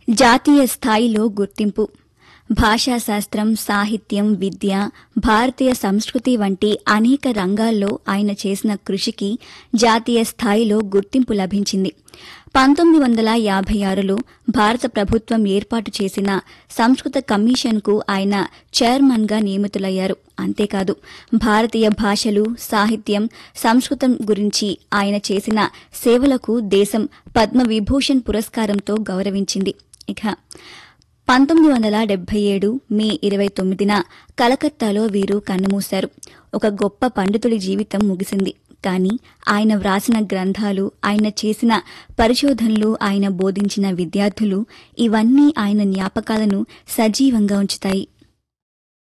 జాతీయ స్థాయిలో గుర్తింపు భాషాశాస్త్రం సాహిత్యం విద్య భారతీయ సంస్కృతి వంటి అనేక రంగాల్లో ఆయన చేసిన కృషికి జాతీయ స్థాయిలో గుర్తింపు లభించింది పంతొమ్మిది వందల యాభై ఆరులో భారత ప్రభుత్వం ఏర్పాటు చేసిన సంస్కృత కమిషన్కు ఆయన చైర్మన్గా నియమితులయ్యారు అంతేకాదు భారతీయ భాషలు సాహిత్యం సంస్కృతం గురించి ఆయన చేసిన సేవలకు దేశం పద్మవిభూషణ్ పురస్కారంతో గౌరవించింది ఇక పంతొమ్మిది వందల డెబ్బై ఏడు మే ఇరవై తొమ్మిదిన కలకత్తాలో వీరు కన్నుమూశారు ఒక గొప్ప పండితుడి జీవితం ముగిసింది కానీ ఆయన వ్రాసిన గ్రంథాలు ఆయన చేసిన పరిశోధనలు ఆయన బోధించిన విద్యార్థులు ఇవన్నీ ఆయన జ్ఞాపకాలను సజీవంగా ఉంచుతాయి